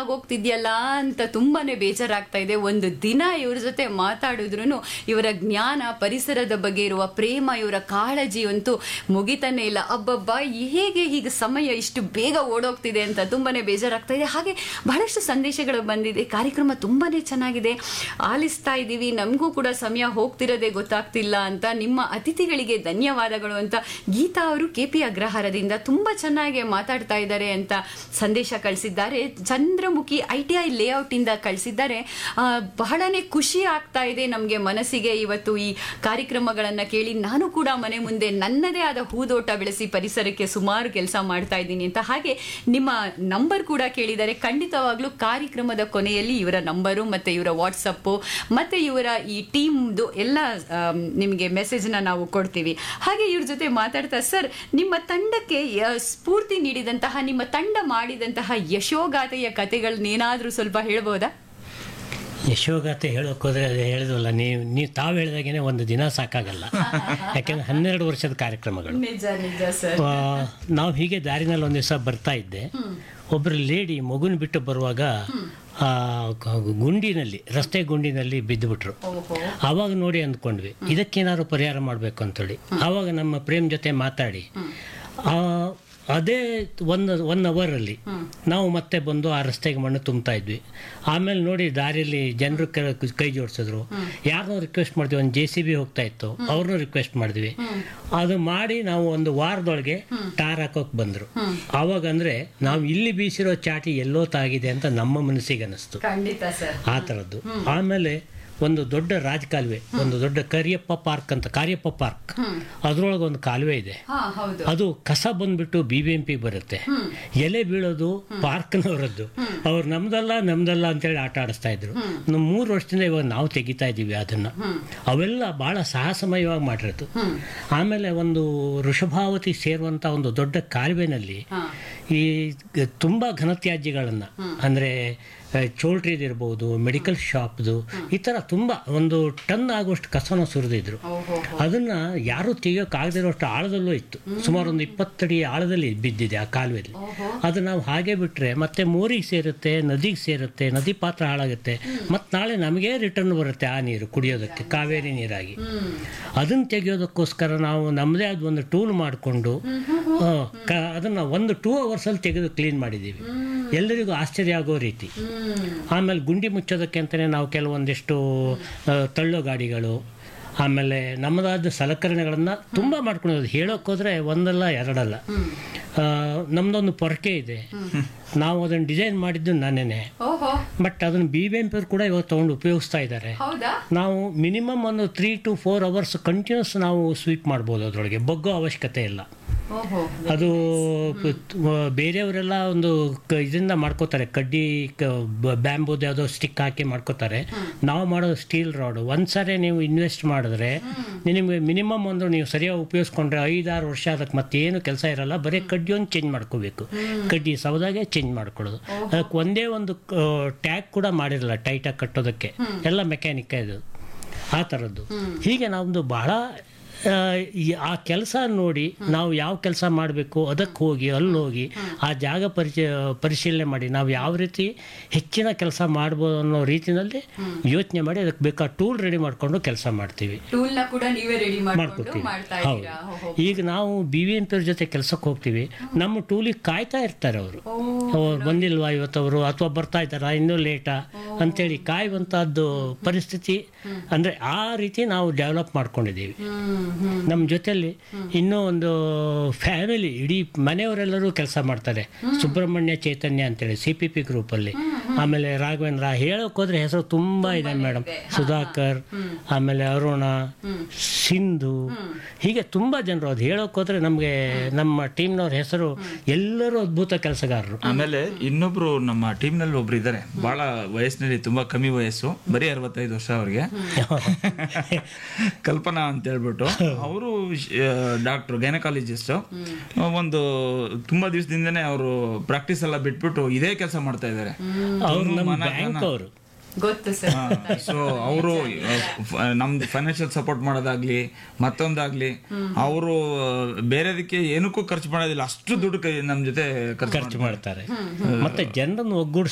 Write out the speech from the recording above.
ಆಗೋಗ್ತಿದ್ಯಲ್ಲ ಅಂತ ತುಂಬಾನೇ ಬೇಜಾರಾಗ್ತಾ ಇದೆ ಒಂದು ದಿನ ಇವ್ರ ಜೊತೆ ಮಾತಾಡಿದ್ರು ಇವರ ಜ್ಞಾನ ಪರಿಸರದ ಬಗ್ಗೆ ಇರುವ ಪ್ರೇಮ ಇವರ ಕಾಳಜಿ ಅಂತೂ ಮುಗಿತಾನೆ ಇಲ್ಲ ಅಬ್ಬಬ್ಬ ಹೇಗೆ ಹೀಗೆ ಸಮಯ ಇಷ್ಟು ಬೇಗ ಓಡೋಗ್ತಿದೆ ಅಂತ ತುಂಬಾನೇ ಬೇಜಾರಾಗ್ತಾ ಇದೆ ಹಾಗೆ ಬಹಳಷ್ಟು ಸಂದೇಶಗಳು ಬಂದಿದೆ ಕಾರ್ಯಕ್ರಮ ತುಂಬಾನೇ ಚೆನ್ನಾಗಿದೆ ಆಲಿಸ್ತಾ ಇದ್ದೀವಿ ನಮಗೂ ಕೂಡ ಸಮಯ ಹೋಗ್ತಿರೋದೇ ಗೊತ್ತಾಗ್ತಿಲ್ಲ ಅಂತ ನಿಮ್ಮ ಅತಿಥಿಗಳಿಗೆ ಧನ್ಯವಾದಗಳು ಅಂತ ಗೀತಾ ಅವರು ಕೆ ಪಿ ಅಗ್ರಹಾರದಿಂದ ತುಂಬಾ ಚೆನ್ನಾಗಿ ಮಾತಾಡ್ತಾ ಇದ್ದಾರೆ ಅಂತ ಸಂದೇಶ ಕಳಿಸಿದ್ದಾರೆ Chandramukhi I T I layout ಇಂದ ಕಳಿಸಿದ್ದಾರೆ ಆ, ಬಹಳನೇ ಖುಷಿ ಆಗ್ತಾ ಇದೆ ನಮಗೆ ಮನಸ್ಸಿಗೆ ಇವತ್ತು ಈ ಕಾರ್ಯಕ್ರಮಗಳನ್ನ ಕೇಳಿ ನಾನು ಕೂಡ ಮನೆ ಮುಂದೆ ನನ್ನದೇ ಆದ ಹೂದೋಟ ಬೆಳೆಸಿ ಪರಿಸರಕ್ಕೆ ಸುಮಾರು ಕೆಲಸ ಮಾಡ್ತಾ ಇದ್ದೀನಿ ಅಂತ ಹಾಗೆ ನಿಮ್ಮ ನಂಬರ್ ಕೂಡ ಕೇಳಿದ್ದಾರೆ ಖಂಡಿತವಾಗ್ಲೂ ಕಾರ್ಯಕ್ರಮದ ಕೊನೆಯಲ್ಲಿ ಇವರ ನಂಬರು ಮತ್ತೆ ಇವರ ವಾಟ್ಸಪ್ಪು ಮತ್ತೆ ಇವರ ಈ ಟೀಮ್ದು ಎಲ್ಲ ಆಮ್, ನಿಮಗೆ ಮೆಸೇಜ್ನ ನಾವು ಕೊಡ್ತೀವಿ ಹಾಗೆ ಇವ್ರ ಜೊತೆ ಮಾತಾಡ್ತಾ ಸರ್ ನಿಮ್ಮ ತಂಡಕ್ಕೆ ಯ- ಸ್ಫೂರ್ತಿ ನೀಡಿದಂತಹ ನಿಮ್ಮ ತಂಡ ಮಾಡಿದಂತಹ ಯಶೋಗಾಥೆಯ ಕಥೆಗಳನ್ನೇನಾದ್ರೂ ಸ್ವಲ್ಪ ಹೇಳ್ಬೋದಾ ಯಶೋಗಾಥೆ ಹೇಳೋಕೆ ಹೋದ್ರೆ ಅದು ಹೇಳಿದ್ವಲ್ಲ ನೀವು ನೀವು ತಾವು ಹೇಳಿದಾಗೇನೆ ಒಂದು ದಿನ ಸಾಕಾಗಲ್ಲ ಯಾಕೆಂದ್ರೆ ಹನ್ನೆರಡು ವರ್ಷದ ಕಾರ್ಯಕ್ರಮಗಳು ನಿಜ ನಿಜ ಸರ್ ನಾವು ಹೀಗೆ ದಾರಿನಲ್ಲಿ ಒಂದು ದಿವಸ ಬರ್ತಾ ಇದ್ದೆ ಒಬ್ಬರು ಲೇಡಿ ಮಗುನ ಬಿಟ್ಟು ಬರುವಾಗ ಆ, ಗ- ಗುಂಡಿನಲ್ಲಿ ರಸ್ತೆ ಗುಂಡಿನಲ್ಲಿ ಬಿದ್ದುಬಿಟ್ರು ಓಹೋ ಆವಾಗ ನೋಡಿ ಅಂದ್ಕೊಂಡ್ವಿ ಇದಕ್ಕೇನಾದ್ರು ಪರಿಹಾರ ಮಾಡಬೇಕು ಅಂತೇಳಿ ಆವಾಗ ನಮ್ಮ ಪ್ರೇಮ್ ಜೊತೆ ಮಾತಾಡಿ ಆ, ಅದೇ ಒಂದು ಒನ್ ಅವರಲ್ಲಿ ನಾವು ಮತ್ತೆ ಬಂದು ಆ ರಸ್ತೆಗೆ ಮಣ್ಣು ತುಂಬ್ತಾ ಇದ್ವಿ ಆಮೇಲೆ ನೋಡಿ ದಾರಿಯಲ್ಲಿ ಜನರು ಕೈ ಜೋಡಿಸಿದ್ರು ಯಾರನ್ನೋ ರಿಕ್ವೆಸ್ಟ್ ಮಾಡಿದ್ವಿ ಒಂದು ಜೆ ಸಿ ಬಿ ಹೋಗ್ತಾ ಇತ್ತು ಅವ್ರನ್ನೂ ರಿಕ್ವೆಸ್ಟ್ ಮಾಡಿದ್ವಿ ಅದು ಮಾಡಿ ನಾವು ಒಂದು ವಾರದೊಳಗೆ ಟಾರ್ ಹಾಕೋಕೆ ಬಂದರು ಆವಾಗ ಅಂದರೆ ನಾವು ಇಲ್ಲಿ ಬೀಸಿರೋ ಚಾಟಿ ಎಲ್ಲೋ ತಾಗಿದೆ ಅಂತ ನಮ್ಮ ಮನಸ್ಸಿಗೆ ಅನಿಸ್ತು ಖಂಡಿತ ಸರ್ ಆ ಥರದ್ದು ಆಮೇಲೆ ಒಂದು ದೊಡ್ಡ ರಾಜಕಾಲುವೆ ಒಂದು ದೊಡ್ಡ ಕರಿಯಪ್ಪ ಪಾರ್ಕ್ ಅಂತ ಕಾರ್ಯಪ್ಪ ಪಾರ್ಕ್ ಅದ್ರೊಳಗೆ ಒಂದು ಕಾಲುವೆ ಇದೆ ಹಾ ಹೌದು ಅದು ಕಸ ಬಂದ್ಬಿಟ್ಟು ಬಿ ಬಿ ಎಂ ಪಿ ಬರುತ್ತೆ ಎಲೆ ಬೀಳೋದು ಪಾರ್ಕ್ನವರದ್ದು ಅವ್ರು ನಮ್ದಲ್ಲ ನಮ್ದಲ್ಲ ಅಂತೇಳಿ ಆಟ ಆಡಿಸ್ತಾ ಇದ್ರು ನಮ್ಮ ಮೂರು ವರ್ಷದಿಂದ ಇವಾಗ ನಾವು ತೆಗಿತಾ ಇದ್ದೀವಿ ಅದನ್ನ ಅವೆಲ್ಲ ಬಹಳ ಸಾಹಸಮಯವಾಗಿ ಮಾಡಿರೋದು ಆಮೇಲೆ ಒಂದು ವೃಷಭಾವತಿ ಸೇರುವಂತ ಒಂದು ದೊಡ್ಡ ಕಾಲುವೆನಲ್ಲಿ ಹಾ ಈ ಗ- ತುಂಬಾ ಘನತ್ಯಾಜ್ಯಗಳನ್ನ ಅಂದ್ರೆ ಚೋಲ್ಟ್ರಿದಿರ್ಬೋದು ಮೆಡಿಕಲ್ ಶಾಪ್ದು ಈ ಥರ ತುಂಬ ಒಂದು ಟನ್ ಆಗುವಷ್ಟು ಕಸನ ಸುರಿದಿದ್ರು ಓಹೋ ಅದನ್ನ ಯಾರು ತೆಗಿಯೋಕ್ಕಾಗದಿರೋಷ್ಟು ಆಳದಲ್ಲೂ ಇತ್ತು ಸುಮಾರು ಒಂದು ಇಪ್ಪತ್ತಡಿ ಆಳದಲ್ಲಿ ಬಿದ್ದಿದೆ ಆ ಕಾಲುವೆಯಲ್ಲಿ ಅದು ನಾವು ಹಾಗೆ ಬಿಟ್ರೆ ಮತ್ತೆ ಮೋರಿಗೆ ಸೇರುತ್ತೆ ನದಿಗೆ ಸೇರುತ್ತೆ ನದಿ ಪಾತ್ರ ಹಾಳಾಗುತ್ತೆ ಮತ್ತೆ ನಾಳೆ ನಮಗೇ ರಿಟರ್ನ್ ಬರುತ್ತೆ ಆ ನೀರು ಕುಡಿಯೋದಕ್ಕೆ ಕಾವೇರಿ ನೀರಾಗಿ ಅದನ್ನ ತೆಗೆಯೋದಕ್ಕೋಸ್ಕರ ನಾವು ನಮ್ಮದೇ ಆದ ಒಂದು ಟೂಲ್ ಮಾಡಿಕೊಂಡು ಅದನ್ನ ಒಂದು ಟೂ ಅವರ್ಸಲ್ಲಿ ತೆಗೆದು ಕ್ಲೀನ್ ಮಾಡಿದ್ದೀವಿ ಎಲ್ಲರಿಗೂ ಆಶ್ಚರ್ಯ ಆಗೋ ರೀತಿ ಆಮೇಲೆ ಗುಂಡಿ ಮುಚ್ಚೋದಕ್ಕೆ ಅಂತಲೇ ನಾವು ಕೆಲವೊಂದಿಷ್ಟು ಆ, ತಳ್ಳೋ ಗಾಡಿಗಳು ಆಮೇಲೆ ನಮ್ಮದಾದ ಸಲಕರಣೆಗಳನ್ನು ತುಂಬ ಮಾಡ್ಕೊಂಡಿರೋದು ಹೇಳೋಕೆ ಹೋದರೆ ಒಂದಲ್ಲ ಎರಡಲ್ಲ ಆ, ನಮ್ದೊಂದು ಪೊರಕೆ ಇದೆ ನಾವು ಅದನ್ನು ಡಿಸೈನ್ ಮಾಡಿದ್ದು ನಾನೇನೆ ಓಹೋ ಬಟ್ ಅದನ್ನು ಬಿ ಬಿ ಎಂ ಪಿ ಕೂಡ ಇವಾಗ ತೊಗೊಂಡು ಉಪಯೋಗಿಸ್ತಾ ಇದ್ದಾರೆ ಹೌದಾ ನಾವು ಮಿನಿಮಮ್ ಒಂದು three to four hours continuous ನಾವು ಸ್ವೀಪ್ ಮಾಡ್ಬೋದು ಅದರೊಳಗೆ ಬಗ್ಗೋ ಅವಶ್ಯಕತೆ ಇಲ್ಲ ಓಹೋ ಅದು ಪ- ಬೇರೆಯವರೆಲ್ಲ ಒಂದು ಕ- ಇದರಿಂದ ಮಾಡ್ಕೋತಾರೆ ಕಡ್ಡಿ ಬ್ಯಾಂಬೂದ್ ಯಾವುದೋ ಸ್ಟಿಕ್ ಹಾಕಿ ಮಾಡ್ಕೋತಾರೆ ನಾವು ಮಾಡೋದು ಸ್ಟೀಲ್ ರಾಡ್ ಒಂದ್ಸರಿ ನೀವು ಇನ್ವೆಸ್ಟ್ ಮಾಡಿದ್ರೆ ನಿಮಗೆ ಮಿನಿಮಮ್ ಒಂದು ನೀವು ಸರಿಯಾಗಿ ಉಪಯೋಗಿಸ್ಕೊಂಡ್ರೆ ಐದಾರು ವರ್ಷ ಅದಕ್ಕೆ ಮತ್ತೇನು ಕೆಲಸ ಇರಲ್ಲ ಬರೀ ಕಡ್ಡಿ ಒಂದು ಚೇಂಜ್ ಮಾಡ್ಕೋಬೇಕು ಕಡ್ಡಿ ಸವದಾಗೆ ಚೇಂಜ್ ಮಾಡ್ಕೊಳ್ಳೋದು ಅದಕ್ಕೆ ಒಂದೇ ಒಂದು ಟ್ಯಾಗ್ ಕೂಡ ಮಾಡಿರಲ್ಲ ಟೈಟಾಗಿ ಕಟ್ಟೋದಕ್ಕೆ ಎಲ್ಲ ಮೆಕ್ಯಾನಿಕ್ ಇದು ಆ ಥರದ್ದು ಹೀಗೆ ನಮ್ಮದು ಬಹಳ ಆ, ಈ- ಆ ಕೆಲಸ ನೋಡಿ ನಾವು ಯಾವ ಕೆಲಸ ಮಾಡಬೇಕು ಅದಕ್ಕೆ ಹೋಗಿ ಅಲ್ಲಿ ಹೋಗಿ ಆ ಜಾಗ ಪರಿಚಯ ಪರಿಶೀಲನೆ ಮಾಡಿ ನಾವು ಯಾವ ರೀತಿ ಹೆಚ್ಚಿನ ಕೆಲಸ ಮಾಡ್ಬೋದು ಅನ್ನೋ ರೀತಿಯಲ್ಲಿ ಯೋಚನೆ ಮಾಡಿ ಅದಕ್ಕೆ ಬೇಕಾದ ಟೂಲ್ ರೆಡಿ ಮಾಡ್ಕೊಂಡು ಕೆಲಸ ಮಾಡ್ತೀವಿ ಟೂಲ್ ನ ಕೂಡ ನೀವೇ ರೆಡಿ ಮಾಡ್ಕೊಂಡು ಮಾಡ್ಕೊತೀವಿ ಮಾಡ್ತಾ ಹೌದು ಇದ್ದೀರಾ ಓಹೋ ಈಗ ನಾವು ಬಿ ವಿ ಎಂ ಪಿ ಅವ್ರ ಜೊತೆ ಕೆಲಸಕ್ಕೆ ಹೋಗ್ತೀವಿ ನಮ್ಮ ಟೂಲಿಗೆ ಕಾಯ್ತಾ ಇರ್ತಾರೆ ಅವರು ಅವ್ರು ಬಂದಿಲ್ವಾ ಇವತ್ತವರು ಅಥವಾ ಬರ್ತಾ ಇದ್ದಾರಾ ಇನ್ನೂ ಲೇಟಾ ಅಂತೇಳಿ ಕಾಯುವಂತಹದ್ದು ಪರಿಸ್ಥಿತಿ ಅಂದ್ರೆ ಆ ರೀತಿ ನಾವು ಡೆವಲಪ್ ಮಾಡ್ಕೊಂಡಿದ್ದೀವಿ ಹ್ಮ್ ಹ್ಮ್ ನಮ್ಮ ಜೊತೆಲಿ ಇನ್ನೂ ಒಂದು ಫ್ಯಾಮಿಲಿ ಇಡೀ ಮನೆಯವರೆಲ್ಲರೂ ಕೆಲಸ ಮಾಡ್ತಾರೆ ಸುಬ್ರಹ್ಮಣ್ಯ ಚೈತನ್ಯ ಅಂತೇಳಿ ಸಿ ಪಿ ಪಿ ಗ್ರೂಪಲ್ಲಿ ಆಮೇಲೆ ರಾಘವೇಂದ್ರ ಹೇಳೋಕೆ ಹೋದ್ರೆ ಹೆಸರು ತುಂಬಾ ಇದೆ ಮೇಡಮ್ ಸುಧಾಕರ್ ಆಮೇಲೆ ಅರುಣ ಸಿಂಧು ಹೀಗೆ ತುಂಬಾ ಜನರು ಅದು ಹೇಳೋಕೆ ಹೋದ್ರೆ ನಮಗೆ ನಮ್ಮ ಟೀಮ್ನವ್ರ ಹೆಸರು ಎಲ್ಲರೂ ಅದ್ಭುತ ಕೆಲಸಗಾರರು ಆಮೇಲೆ ಇನ್ನೊಬ್ರು ನಮ್ಮ ಟೀಮ್ ನಲ್ಲಿ ಒಬ್ರು ಇದ್ದಾರೆ ಬಹಳ ವಯಸ್ಸಿನಲ್ಲಿ ತುಂಬಾ ಕಮ್ಮಿ ವಯಸ್ಸು ಬರೀ ಅರವತ್ತೈದು ವರ್ಷ ಅವ್ರಿಗೆ ಕಲ್ಪನಾ ಅಂತ ಹೇಳ್ಬಿಟ್ಟು ಅವರು ಡಾಕ್ಟರ್ ಗೈನಕಾಲಜಿಸ್ಟ್ ಒಂದು ತುಂಬಾ ದಿವಸದಿಂದನೇ ಅವರು ಪ್ರಾಕ್ಟೀಸ್ ಎಲ್ಲ ಬಿಟ್ಬಿಟ್ಟು ಇದೇ ಕೆಲಸ ಮಾಡ್ತಾ ಇದ್ದಾರೆ ಅವ್ರು ನಮ್ಮ ಬ್ಯಾಂಕ್ ಅವರು ಗೊತ್ತು ಸರ್ ಸೊ ಅವರು ನಮ್ದು ಫೈನಾನ್ಷಿಯಲ್ ಸಪೋರ್ಟ್ ಮಾಡೋದಾಗ್ಲಿ ಮತ್ತೊಂದಾಗ್ಲಿ ಅವರು ಬೇರೆದಕ್ಕೆ ಏನಕ್ಕೂ ಖರ್ಚು ಮಾಡೋದಿಲ್ಲ ಅಷ್ಟು ದುಡ್ಡು ಕೈ- ನಮ್ ಜೊತೆ ಖರ್ಚು ಖರ್ಚು ಮಾಡ್ತಾರೆ ಮತ್ತೆ ಜನರನ್ನು ಒಗ್ಗೂಡಿಸ್